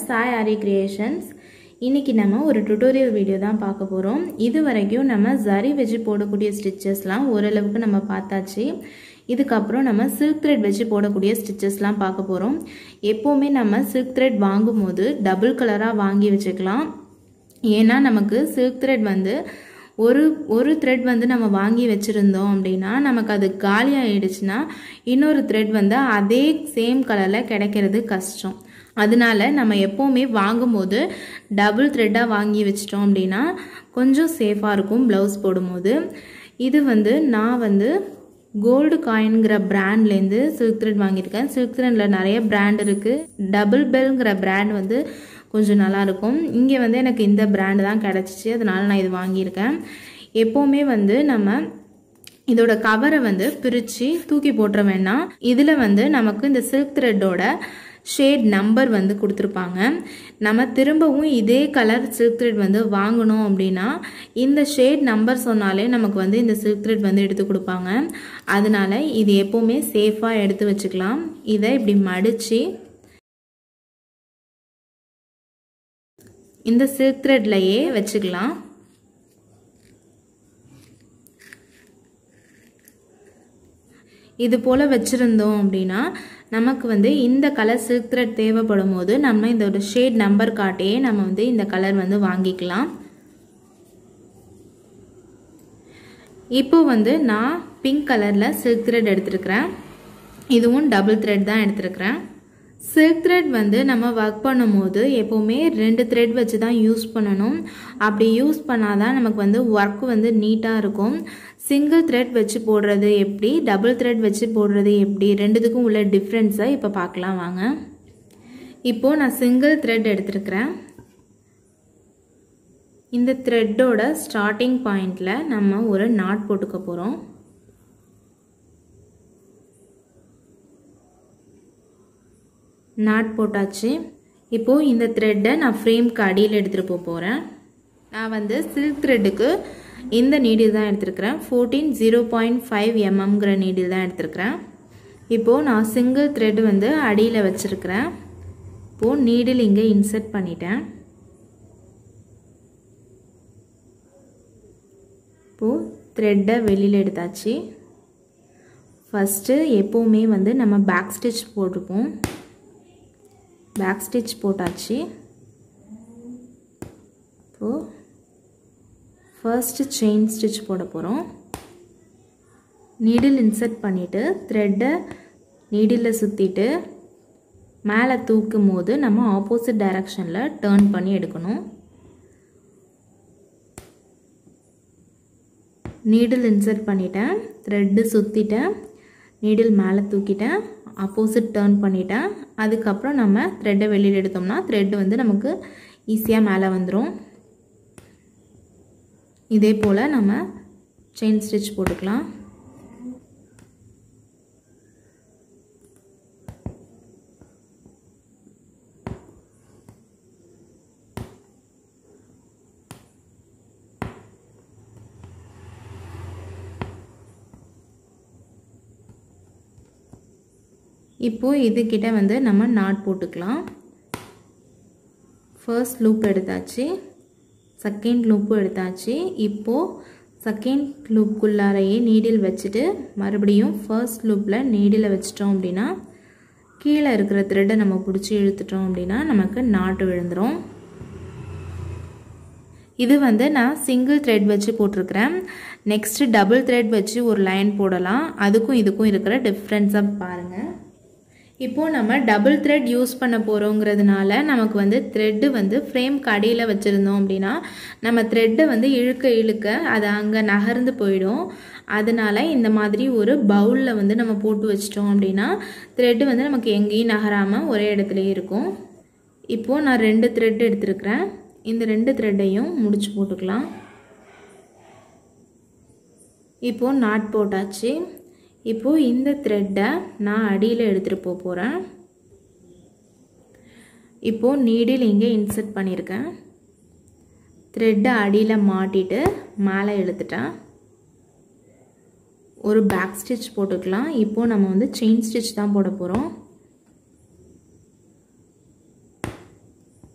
சாய் ஆரி creations இன்றைக்கி நம்ம ஒரு டுட்டோரியல் வீடியோ தான் பார்க்க போகிறோம் இது வரைக்கும் நம்ம ஜரி வச்சு போடக்கூடிய ஸ்டிச்சஸ்லாம் ஓரளவுக்கு நம்ம பார்த்தாச்சு இதுக்கப்புறம் நம்ம சில்க் த்ரெட் வச்சு போடக்கூடிய ஸ்டிச்சஸ்லாம் பார்க்க போகிறோம் எப்போவுமே நம்ம சில்க் த்ரெட் வாங்கும்போது டபுள் கலராக வாங்கி வச்சுக்கலாம் ஏன்னா நமக்கு சில்க் த்ரெட் வந்து ஒரு ஒரு த்ரெட் வந்து நம்ம வாங்கி வச்சுருந்தோம் அப்படின்னா நமக்கு அது காலி ஆயிடுச்சுன்னா இன்னொரு த்ரெட் வந்து அதே சேம் கலரில் கிடைக்கிறது கஷ்டம் அதனால நம்ம எப்போவுமே வாங்கும்போது டபுள் த்ரெட்டாக வாங்கி வச்சிட்டோம் அப்படின்னா கொஞ்சம் சேஃபாக இருக்கும் ப்ளவுஸ் போடும்போது இது வந்து நான் வந்து கோல்டு காயின்கிற பிராண்ட்லேருந்து சில்க் த்ரெட் வாங்கியிருக்கேன் சில்க் த்ரெட்டில் நிறைய பிராண்ட் இருக்குது டபுள் பெல்ங்கிற பிராண்ட் வந்து கொஞ்சம் நல்லாயிருக்கும் இங்கே வந்து எனக்கு இந்த பிராண்டு தான் கிடச்சிச்சு அதனால் நான் இது வாங்கியிருக்கேன் எப்போவுமே வந்து நம்ம இதோட கவரை வந்து பிரித்து தூக்கி போட்டுற வேண்டாம் இதில் வந்து நமக்கு இந்த சில்க் த்ரெட்டோட ஷேட் நம்பர் வந்து கொடுத்துருப்பாங்க நம்ம திரும்பவும் இதே கலர் சில்க் த்ரெட் வந்து வாங்கணும் அப்படின்னா இந்த ஷேட் நம்பர் சொன்னாலே நமக்கு வந்து இந்த சில்க் த்ரெட் வந்து எடுத்து கொடுப்பாங்க அதனால இது எப்போவுமே சேஃபாக எடுத்து வச்சுக்கலாம் இதை இப்படி மடித்து இந்த சில்க் த்ரெட்லையே வச்சுக்கலாம் இது போல் வச்சுருந்தோம் அப்படின்னா நமக்கு வந்து இந்த கலர் சில்க் த்ரெட் தேவைப்படும் போது நம்ம இதோட ஷேட் நம்பர் காட்டியே நம்ம வந்து இந்த கலர் வந்து வாங்கிக்கலாம் இப்போ வந்து நான் பிங்க் கலரில் சில்க் த்ரெட் எடுத்துருக்கிறேன் இதுவும் டபுள் த்ரெட் தான் எடுத்துருக்கிறேன் சில்க் த்ரெட் வந்து நம்ம ஒர்க் பண்ணும்போது எப்போவுமே ரெண்டு த்ரெட் வச்சு தான் யூஸ் பண்ணணும் அப்படி யூஸ் பண்ணாதான் நமக்கு வந்து ஒர்க் வந்து நீட்டாக இருக்கும் சிங்கிள் த்ரெட் வச்சு போடுறது எப்படி டபுள் த்ரெட் வச்சு போடுறது எப்படி ரெண்டுத்துக்கும் உள்ள டிஃப்ரென்ஸை இப்போ பார்க்கலாம் வாங்க இப்போது நான் சிங்கிள் த்ரெட் எடுத்துருக்கிறேன் இந்த த்ரெட்டோட ஸ்டார்டிங் பாயிண்டில் நம்ம ஒரு நாட் போட்டுக்க போகிறோம் நாட் போட்டாச்சு இப்போது இந்த த்ரெட்டை நான் ஃப்ரேம்க்கு அடியில் எடுத்துகிட்டு போக போகிறேன் நான் வந்து சில்க் த்ரெட்டுக்கு இந்த நீடில் தான் எடுத்துருக்கிறேன் ஃபோர்டீன் ஜீரோ பாயிண்ட் ஃபைவ் எம்எம்ங்கிற நீடில் தான் எடுத்துருக்கிறேன் இப்போது நான் சிங்கிள் த்ரெட் வந்து அடியில் வச்சுருக்கிறேன் இப்போது நீடில் இங்கே இன்சர்ட் பண்ணிட்டேன் இப்போது த்ரெட்டை வெளியில் எடுத்தாச்சு ஃபஸ்ட்டு எப்போவுமே வந்து நம்ம பேக் ஸ்டிச் போட்டுப்போம் பேக் ஸ்டிச் போட்டாச்சு இப்போது ஃபர்ஸ்ட்டு செயின் ஸ்டிச் போட போகிறோம் நீடில் இன்சர்ட் பண்ணிவிட்டு த்ரெட்டை நீடில் சுற்றிட்டு மேலே தூக்கும் போது நம்ம ஆப்போசிட் டைரக்ஷனில் டேர்ன் பண்ணி எடுக்கணும் நீடில் இன்சர்ட் பண்ணிட்டேன் த்ரெட்டு சுற்றிட்டேன் நீடில் மேலே தூக்கிட்டேன் ஆப்போசிட் டேர்ன் பண்ணிட்டேன் அதுக்கப்புறம் நம்ம த்ரெட்டை வெளியில் எடுத்தோம்னா த்ரெட்டு வந்து நமக்கு ஈஸியாக மேலே வந்துடும் இதே போல் நம்ம செயின் ஸ்டிச் போட்டுக்கலாம் இப்போது இதுக்கிட்ட வந்து நம்ம நாட் போட்டுக்கலாம் ஃபர்ஸ்ட் லூப் எடுத்தாச்சு செகண்ட் லூப்பும் எடுத்தாச்சு இப்போது செகண்ட் லூப்புக்குள்ளாரையே நீடில் வச்சுட்டு மறுபடியும் ஃபர்ஸ்ட் லூப்பில் நீடில் வச்சிட்டோம் அப்படின்னா கீழே இருக்கிற த்ரெட்டை நம்ம பிடிச்சி இழுத்துட்டோம் அப்படின்னா நமக்கு நாட்டு விழுந்துடும் இது வந்து நான் சிங்கிள் த்ரெட் வச்சு போட்டிருக்கிறேன் நெக்ஸ்ட்டு டபுள் த்ரெட் வச்சு ஒரு லைன் போடலாம் அதுக்கும் இதுக்கும் இருக்கிற டிஃப்ரென்ஸாக பாருங்கள் இப்போது நம்ம டபுள் த்ரெட் யூஸ் பண்ண போகிறோங்கிறதுனால நமக்கு வந்து த்ரெட்டு வந்து ஃப்ரேம் கடியில் வச்சுருந்தோம் அப்படின்னா நம்ம த்ரெட்டை வந்து இழுக்க இழுக்க அது அங்கே நகர்ந்து போயிடும் அதனால் இந்த மாதிரி ஒரு பவுலில் வந்து நம்ம போட்டு வச்சிட்டோம் அப்படின்னா த்ரெட்டு வந்து நமக்கு எங்கேயும் நகராமல் ஒரே இடத்துலையே இருக்கும் இப்போது நான் ரெண்டு த்ரெட் எடுத்துருக்கிறேன் இந்த ரெண்டு த்ரெட்டையும் முடிச்சு போட்டுக்கலாம் இப்போது நாட் போட்டாச்சு இப்போது இந்த த்ரெட்டை நான் அடியில் எடுத்துகிட்டு போக போகிறேன் இப்போது நீடில் இங்கே இன்சர்ட் பண்ணியிருக்கேன் த்ரெட்டை அடியில் மாட்டிட்டு மேலே இழுத்துட்டேன் ஒரு பேக் ஸ்டிச் போட்டுக்கலாம் இப்போது நம்ம வந்து செயின் ஸ்டிச் தான் போட போகிறோம்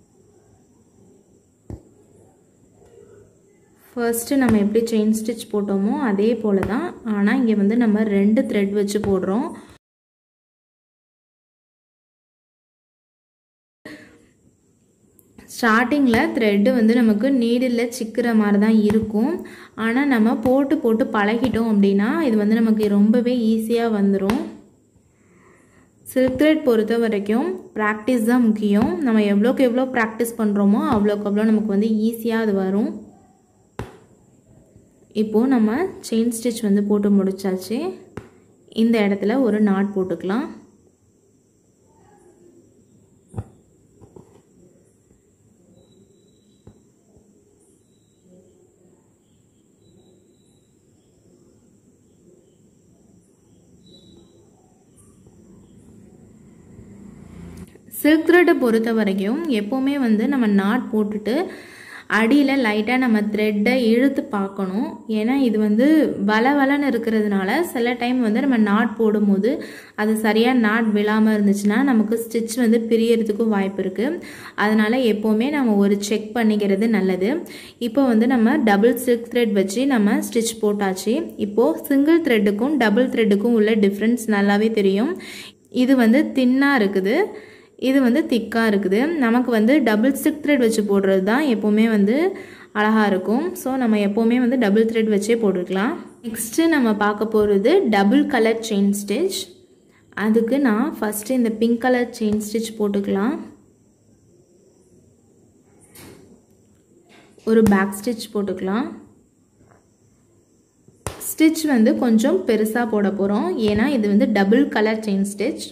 ஃபர்ஸ்ட்டு நம்ம எப்படி செயின் ஸ்டிச் போட்டோமோ அதே போல் தான் ஆனால் இங்கே வந்து நம்ம ரெண்டு த்ரெட் வச்சு போடுறோம் ஸ்டார்டிங்கில் த்ரெட்டு வந்து நமக்கு நீடில் சிக்கிற மாதிரி தான் இருக்கும் ஆனால் நம்ம போட்டு போட்டு பழகிட்டோம் அப்படின்னா இது வந்து நமக்கு ரொம்பவே ஈஸியாக வந்துடும் சில்க் த்ரெட் பொறுத்த வரைக்கும் ப்ராக்டிஸ் தான் முக்கியம் நம்ம எவ்வளோக்கு எவ்வளோ ப்ராக்டிஸ் பண்ணுறோமோ அவ்வளோக்கு அவ்வளோ நமக்கு வந்து ஈஸியாக அது வரும் இப்போது நம்ம செயின் ஸ்டிச் வந்து போட்டு முடிச்சாச்சு இந்த இடத்துல ஒரு நாட் போட்டுக்கலாம் சில்க் த்ரெட்டை பொறுத்த வரைக்கும் எப்போவுமே வந்து நம்ம நாட் போட்டுட்டு அடியில் லைட்டாக நம்ம த்ரெட்டை இழுத்து பார்க்கணும் ஏன்னா இது வந்து வள வளன்னு இருக்கிறதுனால சில டைம் வந்து நம்ம நாட் போடும்போது அது சரியாக நாட் விழாமல் இருந்துச்சுன்னா நமக்கு ஸ்டிச் வந்து பிரியறதுக்கும் வாய்ப்பு இருக்குது அதனால் எப்போவுமே நம்ம ஒரு செக் பண்ணிக்கிறது நல்லது இப்போ வந்து நம்ம டபுள் சில்க் த்ரெட் வச்சு நம்ம ஸ்டிச் போட்டாச்சு இப்போது சிங்கிள் த்ரெட்டுக்கும் டபுள் த்ரெட்டுக்கும் உள்ள டிஃப்ரென்ஸ் நல்லாவே தெரியும் இது வந்து தின்னாக இருக்குது இது வந்து திக்காக இருக்குது நமக்கு வந்து டபுள் சில்க் த்ரெட் வச்சு போடுறது தான் எப்போவுமே வந்து அழகாக இருக்கும் ஸோ நம்ம எப்போவுமே வந்து டபுள் த்ரெட் வச்சே போட்டுக்கலாம் நெக்ஸ்ட்டு நம்ம பார்க்க போகிறது டபுள் கலர் செயின் ஸ்டிச் அதுக்கு நான் ஃபஸ்ட்டு இந்த பிங்க் கலர் செயின் ஸ்டிச் போட்டுக்கலாம் ஒரு பேக் ஸ்டிச் போட்டுக்கலாம் ஸ்டிச் வந்து கொஞ்சம் பெருசாக போட போகிறோம் ஏன்னா இது வந்து டபுள் கலர் செயின் ஸ்டிச்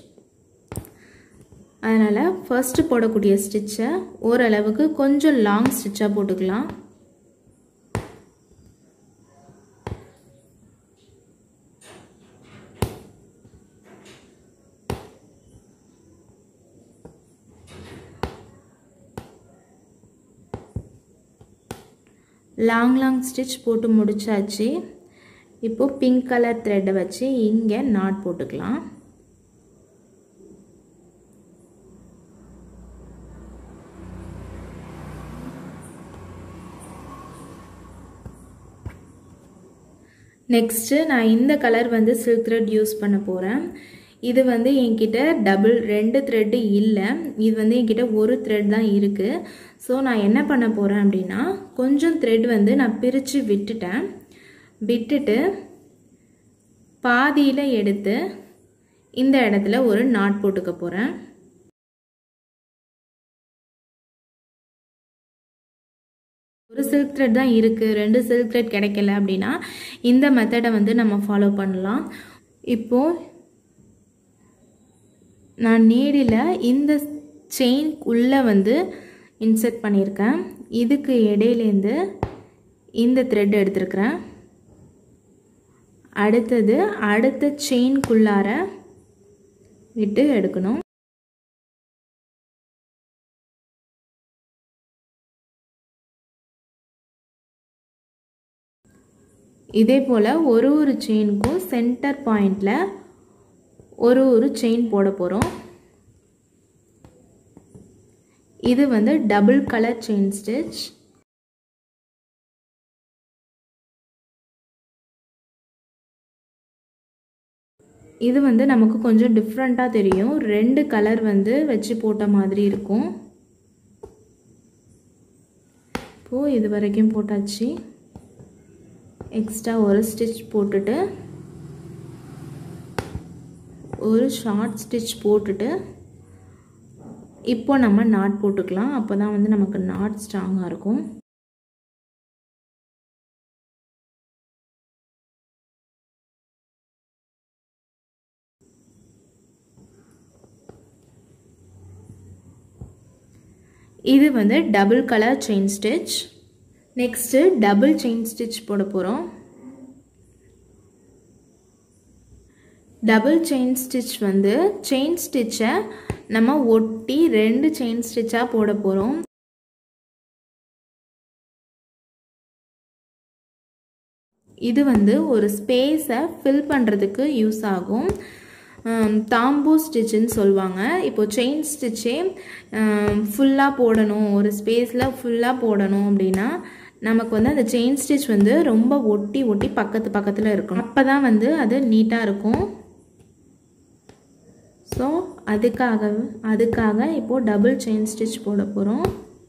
அதனால் ஃபர்ஸ்ட்டு போடக்கூடிய ஸ்டிச்சை ஓரளவுக்கு கொஞ்சம் லாங் ஸ்டிச்சாக போட்டுக்கலாம் லாங் லாங் ஸ்டிச் போட்டு முடிச்சாச்சு இப்போது பிங்க் கலர் த்ரெட்டை வச்சு இங்கே நாட் போட்டுக்கலாம் நெக்ஸ்ட்டு நான் இந்த கலர் வந்து சில்க் த்ரெட் யூஸ் பண்ண போகிறேன் இது வந்து என்கிட்ட டபுள் ரெண்டு த்ரெட்டு இல்லை இது வந்து என்கிட்ட ஒரு த்ரெட் தான் இருக்குது ஸோ நான் என்ன பண்ண போகிறேன் அப்படின்னா கொஞ்சம் த்ரெட் வந்து நான் பிரித்து விட்டுட்டேன் விட்டுட்டு பாதியில் எடுத்து இந்த இடத்துல ஒரு நாட் போட்டுக்க போகிறேன் ஒரு சில்க் த்ரெட் தான் இருக்குது ரெண்டு சில்க் த்ரெட் கிடைக்கல அப்படின்னா இந்த மெத்தடை வந்து நம்ம ஃபாலோ பண்ணலாம் இப்போது நான் நீடில் இந்த செயின் உள்ளே வந்து இன்செர்ட் பண்ணியிருக்கேன் இதுக்கு இடையிலேருந்து இந்த த்ரெட் எடுத்திருக்கிறேன் அடுத்தது அடுத்த செயின்குள்ளார விட்டு எடுக்கணும் இதே போல் ஒரு ஒரு செயினுக்கும் சென்டர் பாயிண்டில் ஒரு ஒரு செயின் போட போகிறோம் இது வந்து டபுள் கலர் செயின் ஸ்டிச் இது வந்து நமக்கு கொஞ்சம் டிஃப்ரெண்ட்டாக தெரியும் ரெண்டு கலர் வந்து வச்சு போட்ட மாதிரி இருக்கும் இப்போது இது வரைக்கும் போட்டாச்சு எக்ஸ்ட்ரா ஒரு ஸ்டிச் போட்டுட்டு ஒரு ஷார்ட் ஸ்டிச் போட்டுட்டு இப்போ நம்ம நாட் போட்டுக்கலாம் அப்போ தான் வந்து நமக்கு நாட் ஸ்ட்ராங்காக இருக்கும் இது வந்து double colour chain stitch next double chain stitch போட போகிறோம் டபுள் செயின் ஸ்டிச் வந்து செயின் ஸ்டிச்சை நம்ம ஒட்டி ரெண்டு செயின் ஸ்டிச்சாக போட போகிறோம் இது வந்து ஒரு ஸ்பேஸை ஃபில் பண்ணுறதுக்கு யூஸ் ஆகும் தாம்பூ ஸ்டிச்சுன்னு சொல்லுவாங்க இப்போ செயின் ஸ்டிச்சே ஃபுல்லாக போடணும் ஒரு ஸ்பேஸில் ஃபுல்லாக போடணும் அப்படின்னா நமக்கு வந்து அந்த செயின் ஸ்டிச் வந்து ரொம்ப ஒட்டி ஒட்டி பக்கத்து பக்கத்தில் இருக்கணும் அப்போ தான் வந்து அது நீட்டாக இருக்கும் ஸோ அதுக்காக அதுக்காக இப்போது டபுள் செயின் ஸ்டிச் போட போகிறோம்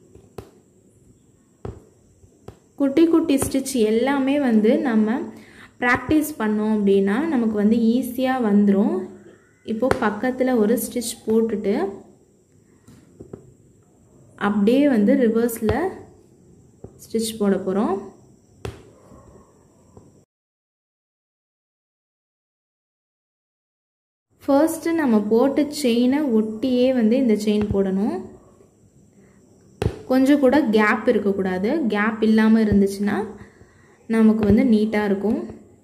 குட்டி குட்டி ஸ்டிச் எல்லாமே வந்து நம்ம ப்ராக்டிஸ் பண்ணோம் அப்படின்னா நமக்கு வந்து ஈஸியாக வந்துடும் இப்போது பக்கத்தில் ஒரு ஸ்டிச் போட்டுட்டு அப்படியே வந்து ரிவர்ஸில் ஸ்டிச் போட போகிறோம் ஃபர்ஸ்ட்டு நம்ம போட்ட செயினை ஒட்டியே வந்து இந்த செயின் போடணும் கொஞ்சம் கூட கேப் இருக்கக்கூடாது கேப் இல்லாமல் இருந்துச்சுன்னா நமக்கு வந்து நீட்டாக இருக்கும்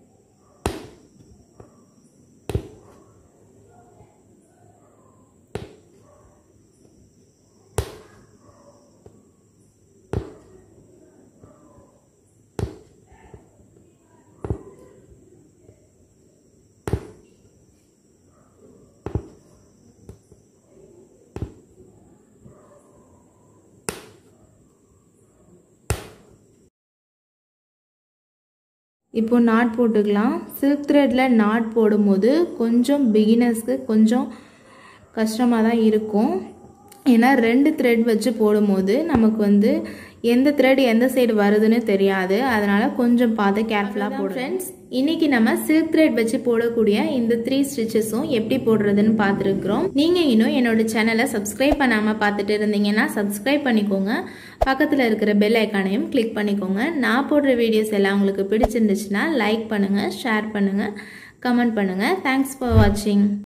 இப்போ நாட் போட்டுக்கலாம் சில்க் த்ரெட்டில் நாட் போடும்போது கொஞ்சம் பிகினர்ஸ்க்கு கொஞ்சம் கஷ்டமாக தான் இருக்கும் ஏன்னா ரெண்டு த்ரெட் வச்சு போடும்போது நமக்கு வந்து எந்த த்ரெட் எந்த சைடு வருதுன்னு தெரியாது அதனால் கொஞ்சம் பார்த்து கேர்ஃபுல்லாக போடும் ஃப்ரெண்ட்ஸ் இன்றைக்கி நம்ம சில்க் த்ரெட் வச்சு போடக்கூடிய இந்த த்ரீ ஸ்டிச்சஸும் எப்படி போடுறதுன்னு பார்த்துருக்குறோம் நீங்கள் இன்னும் என்னோட சேனலை சப்ஸ்கிரைப் பண்ணாமல் பார்த்துட்டு இருந்தீங்கன்னா சப்ஸ்கிரைப் பண்ணிக்கோங்க பக்கத்தில் இருக்கிற பெல் ஐக்கானையும் கிளிக் பண்ணிக்கோங்க நான் போடுற வீடியோஸ் எல்லாம் உங்களுக்கு பிடிச்சிருந்துச்சுன்னா லைக் பண்ணுங்கள் ஷேர் பண்ணுங்கள் கமெண்ட் பண்ணுங்கள் தேங்க்ஸ் ஃபார் வாட்சிங்